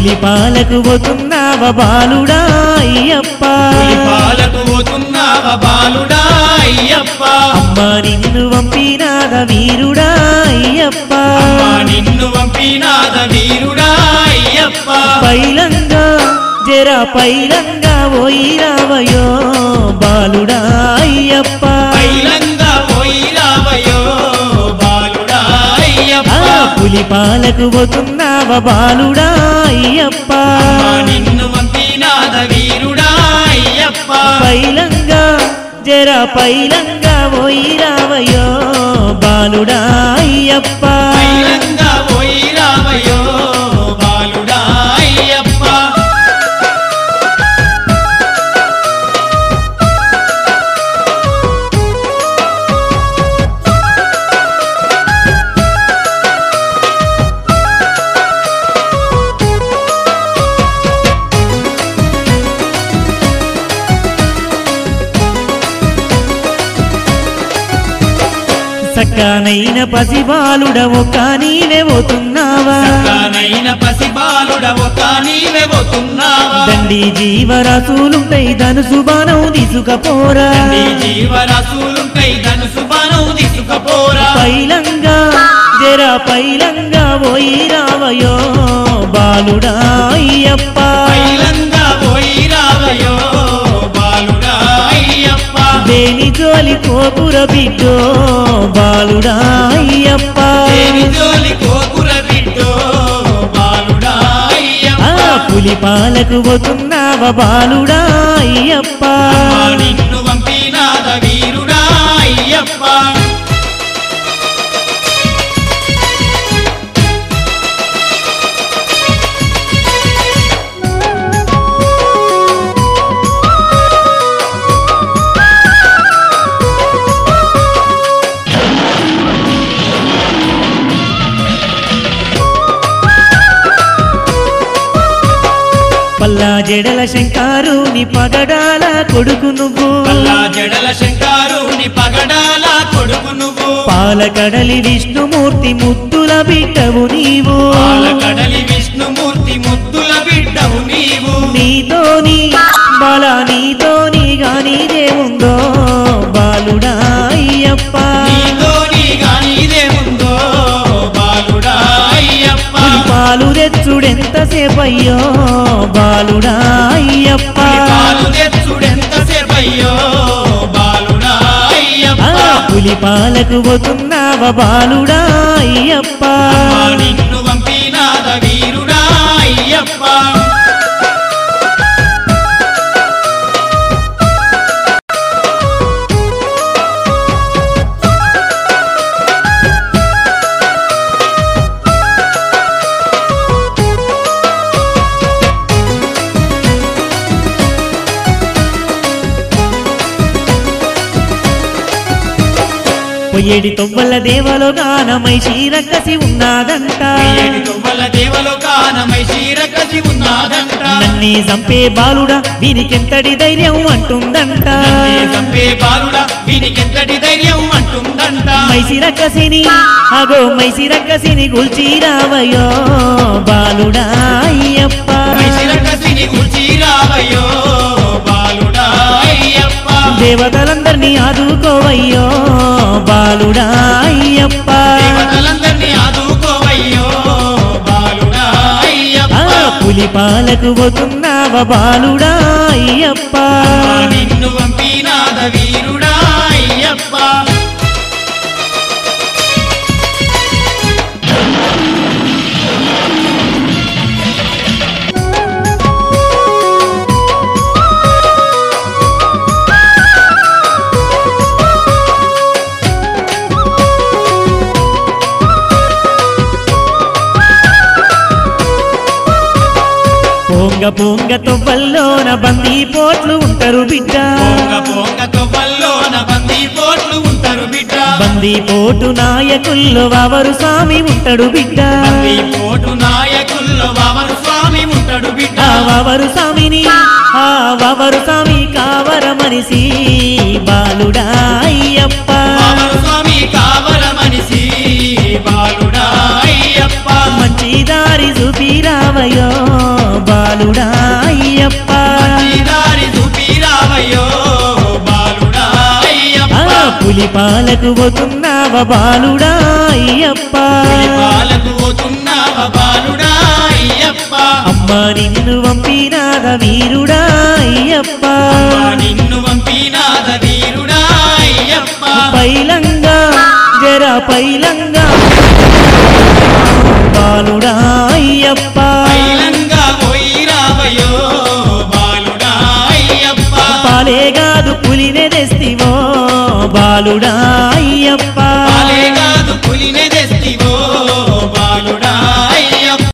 పులి పాలకు పోతున్నావ బాలుడా అయ్యప్ప పాలకు పోతున్నావ బాలుడా అయ్యప్ప అమ్మ నిన్ను పంపినాద వీరుడా అయ్యప్ప అమ్మా నిన్ను పంపినాద వీరుడా అయ్యప్ప పైలంగా జర పైలంగా పోయి రావయో బాలుడా అయ్యప్ప పైలంగా పోయి రావయో బాలుడా ఆ అయ్యప్ప పులి పాలకు పోతున్నావ బాలుడా అయ్యప్ప అమ్మా నిన్ను పంపినాద వీరుడా అయ్యప్ప పైలంగా జర పైలంగా పోయి రావయో బాలుడా అయ్యప్ప పైలంగా పోయి రావయో బాలుడా అయ్యప్ప సక్కనైన పసిబాలుడవు నీవే పోతున్నావా సక్కనైన పసిబాలుడవు నీవే పోతున్నావా దండి జీవరాశులుంటాయి ధనుసు బాణం తీసుకపోరా నీ జీవరాశులుంటై ధనుసు బాణం తీసుకపోరా పైలంగా జర పైలంగా పోయి రావయో బాలుడా అయ్యప్ప పైలంగా పోయి రావయో బాలుడా అయ్యప్ప దేని జోలి కోపుర బిడ్డో బాలుడా అయ్యప్ప దేని జోలి కోకుర బిడ్డో బాలుడా ఆ అయ్యప్ప పులి పాలకు పోతున్నావ బాలుడా అయ్యప్ప అమ్మా నిన్ను పంపినాద వీరుడా అయ్యప్ప పల్లా జడల శంకారుని పగడాల కొడుకు నువ్వు పల్లా జడల శంకారుని పగడాల కొడుకు నువ్వు పాలకడలి విష్ణుమూర్తి ముద్దుల బిడ్డవు నీవు పాలకడలి విష్ణుమూర్తి ముద్దుల బిడ్డవు నీవు నీతోని బల నీతోని గాని దేవుందో బాలుడా అయ్యప్ప నీతోని గానిదేముందో బాలుడా అయ్యప్ప పులి పాలు తెచ్చుడెంతసేపయ్యో బాలుడా అయ్యప్ప పులి పాలు తెచ్చుడెంతసేపయ్యో బాలుడా ఆ అయ్యప్ప పులి పాలకు పోతున్నావ బాలుడా అయ్యప్ప అమ్మా నిన్ను పంపినాద వీరుడా అయ్యప్ప పొయ్యేడి తొవ్వల దేవలో గానమై చీరకసి ఉన్నదంట ఏడు తువ్వల దేవలో కానమై శీరకసి ఉన్నదంట నన్నే చంపే బాలుడా వీనికెంతటి ధైర్యం అంటుందంట నన్నే చంపే బాలుడా వీనికెంతటి ధైర్యం అంటుందంట మైసిరకసిని అగో మైసిరకసిని గుల్చి రావయో బాలుడా అయ్యప్ప శిరకసిని గుర్చి రావయ్యో బాలుడా అయ్యప్ప దేవతలందరినీ ఆదుకోవయ్యో బాలుడా అయ్యప్ప దేవతలందరినీ ఆదుకోవయ్యో బాలుడా ఆ అయ్యప్ప పులి పాలకు పోతున్నావ బాలుడా అయ్యప్ప అమ్మా నిన్ను పంపినాద వీరుడా అయ్యప్ప పొంగ పొంగ తొవ్వల్లోన బందీ పోట్లు ఉంటారు బిడ్డ పొంగ పొంగ తొవ్వల్లోన బందీ పోట్లు ఉంటారు బిడ్డ బందీ పోటు నాయకుల్లో వావరు స్వామి ఉంటాడు బిడ్డ బందీ పోటు నాయకుల్లో వామన స్వామి ఉంటాడు బిడ్డ ఆ వావరు స్వామిని ఆ వావరు స్వామి కావర మనిషి బాలుడా అయ్యప్ప వామన స్వామి కావల మనిషి బాలుడా అయ్యప్ప మంచి దారి చూపి రావయో పులి పాలకు పోతున్నావ బాలుడా అయ్యప్ప పాలకు పోతున్నావ బాలుడా అయ్యప్ప అమ్మ నిన్ను పంపినాద వీరుడా అయ్యప్ప నిన్ను పంపినాద వీరుడా అయ్యప్ప పైలంగా జర పైలంగా బాలుడా అయ్యప్ప పైలంగా పోయిరావయో బాలుడా అయ్యప్ప పాలే కాదు పులినే తెస్తివో బాలుడా అయ్యప్ప పాలే కాదు పులినే